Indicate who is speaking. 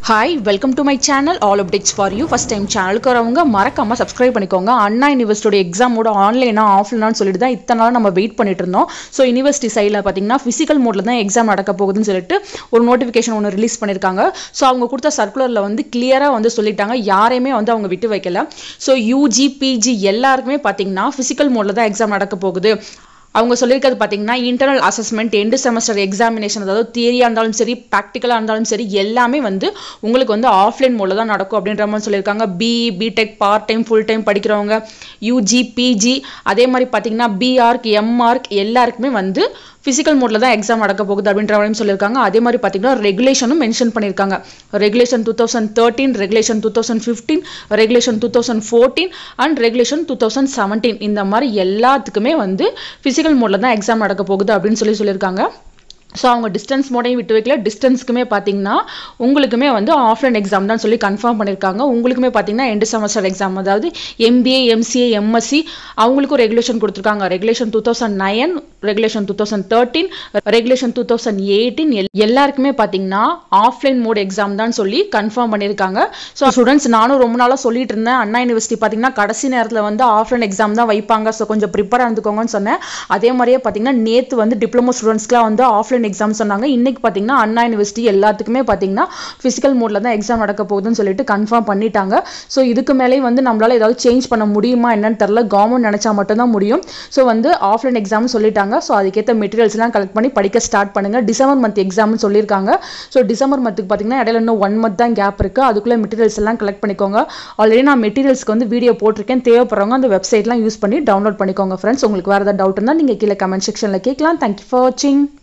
Speaker 1: hi welcome to my channel all updates for you first time சேனலுக்கு வரவங்க மறக்காம subscribe பண்ணிக்கோங்க அண்ணா யூனிவர்சிட்டியோட எக்ஸாமோட ஆன்லைனா ஆஃப்லைனான்னு சொல்லிட்டு தான் இத்தனை நாள் நம்ம வெயிட் பண்ணிட்டு இருந்தோம் ஸோ யூனிவர்சிட்டி சைடில் பார்த்தீங்கன்னா ஃபிசிக்கல் மோடில் தான் எக்ஸாம் நடக்க போகுதுன்னு சொல்லிட்டு ஒரு நோட்டிஃபிகேஷன் ஒன்று ரிலீஸ் பண்ணியிருக்காங்க ஸோ அவங்க கொடுத்த சர்க்குலரில் வந்து கிளியராக வந்து சொல்லிட்டாங்க யாரையுமே வந்து அவங்க விட்டு வைக்கல ஸோ யூஜி பிஜி எல்லாருக்குமே பார்த்தீங்கன்னா ஃபிசிக்கல் மோடில் தான் எக்ஸாம் நடக்க போகுது அவங்க சொல்லியிருக்கிறது பார்த்தீங்கன்னா internal assessment end semester examination அதாவது தியரியாக இருந்தாலும் சரி ப்ராக்டிக்கலாக இருந்தாலும் சரி எல்லாமே வந்து உங்களுக்கு வந்து ஆஃப்லைன் மோடில் தான் நடக்கும் அப்படின்ற மாதிரி சொல்லியிருக்காங்க BE BTech part time full time படிக்கிறவங்க யூஜி பிஜி அதே மாதிரி பார்த்தீங்கன்னா பிஆர்க் எம்ஆர்க் எல்லாருக்குமே வந்து ஃபிசிக்கல் மோடில் தான் எக்ஸாம் நடக்க போகுது அப்படின்ற மாதிரியும் சொல்லியிருக்காங்க அதே மாதிரி பார்த்தீங்கன்னா ரெகுலேஷனும் மென்ஷன் பண்ணியிருக்காங்க regulation two thousand thirteen regulation two thousand fifteen regulation two thousand fourteen and regulation two thousand seventeen இந்த மாதிரி எல்லாத்துக்குமே வந்து ஃபிசிக்கல் மோடில் தான் எக்ஸாம் நடக்க போகுது அப்படின்னு சொல்லி சொல்லியிருக்காங்க ஸோ அவங்க டிஸ்டன்ஸ் மோடையும் விட்டு வைக்கல டிஸ்டன்ஸ்க்குமே பார்த்தீங்கன்னா உங்களுக்குமே வந்து ஆஃப்லைன் எக்ஸாம் தான் சொல்லி கன்ஃபார்ம் பண்ணியிருக்காங்க உங்களுக்குமே பார்த்தீங்கன்னா எண்டு செமஸ்டர் எக்ஸாம் அதாவது எம்பிஏ எம்சிஏ எம்எஸ்சி அவங்களுக்கும் ரெகுலேஷன் கொடுத்துருக்காங்க regulation two thousand nine regulation two thousand thirteen regulation two thousand eighteen எல்லாருக்குமே பார்த்தீங்கன்னா ஆஃப்லைன் மோட் எக்ஸாம் தான் சொல்லி கன்ஃபார்ம் பண்ணியிருக்காங்க ஸோ ஸ்டூடெண்ட்ஸ் நானும் ரொம்ப நாளாக சொல்லிட்டு இருந்தேன் அண்ணா யூனிவர்சிட்டி பார்த்தீங்கன்னா கடைசி நேரத்தில் வந்து ஆஃப்லைன் எக்ஸாம் தான் வைப்பாங்க ஸோ கொஞ்சம் ப்ரிப்பேர் இருந்துக்கோங்கன்னு சொன்னேன் அதே மாதிரியே பார்த்தீங்கன்னா நேற்று வந்து டிப்ளமோ ஸ்டூடெண்ட்ஸ்க்குலாம் வந்து ஆஃப்லைன் எக்ஸாம் சொன்னாங்க இன்னைக்கு பார்த்தீங்கன்னா அண்ணா யூனிவர்சிட்டி எல்லாத்துக்குமே பார்த்தீங்கன்னா ஃபிசிக்கல் மோடில் தான் எக்ஸாம் நடக்க போகுதுன்னு சொல்லிட்டு கன்ஃபார்ம் பண்ணிட்டாங்க ஸோ இதுக்கு மேலேயும் வந்து நம்மளால ஏதாவது சேஞ்ச் பண்ண முடியுமா என்னன்னு தெரில கவர்மெண்ட் நினச்சா மட்டும்தான் முடியும் ஸோ வந்து ஆஃப்லைன் எக்ஸாம் சொல்லிட்டாங்க ஸோ அதுக்கேற்ற மெட்டீரியல்ஸ்லாம் கலெக்ட் பண்ணி படிக்க ஸ்டார்ட் பண்ணுங்க டிசம்பர் மந்த் எக்ஸாம்னு சொல்லியிருக்காங்க ஸோ டிசம்பர் மந்த்துக்கு பார்த்தீங்கன்னா இடையில இன்னும் ஒன் மந்த் தான் கேப் இருக்குது அதுக்குள்ளே மெட்டீரியல்ஸ் எல்லாம் கலெக்ட் பண்ணிக்கோங்க ஆல்ரெடி நான் மெட்டீரியல்ஸ்க்கு வந்து வீடியோ போட்டிருக்கேன் தேவைப்படுறவங்க அந்த வெப்சைட்லாம் யூஸ் பண்ணி டவுன்லோட் பண்ணிக்கோங்க ஃப்ரெண்ட்ஸ் உங்களுக்கு வேறு ஏதாவது டவுட் இருந்தால் நீங்கள் கீழே கமெண்ட் செக்ஷனில் கேட்கலாம் தேங்க்யூ ஃபார் வாட்சிங்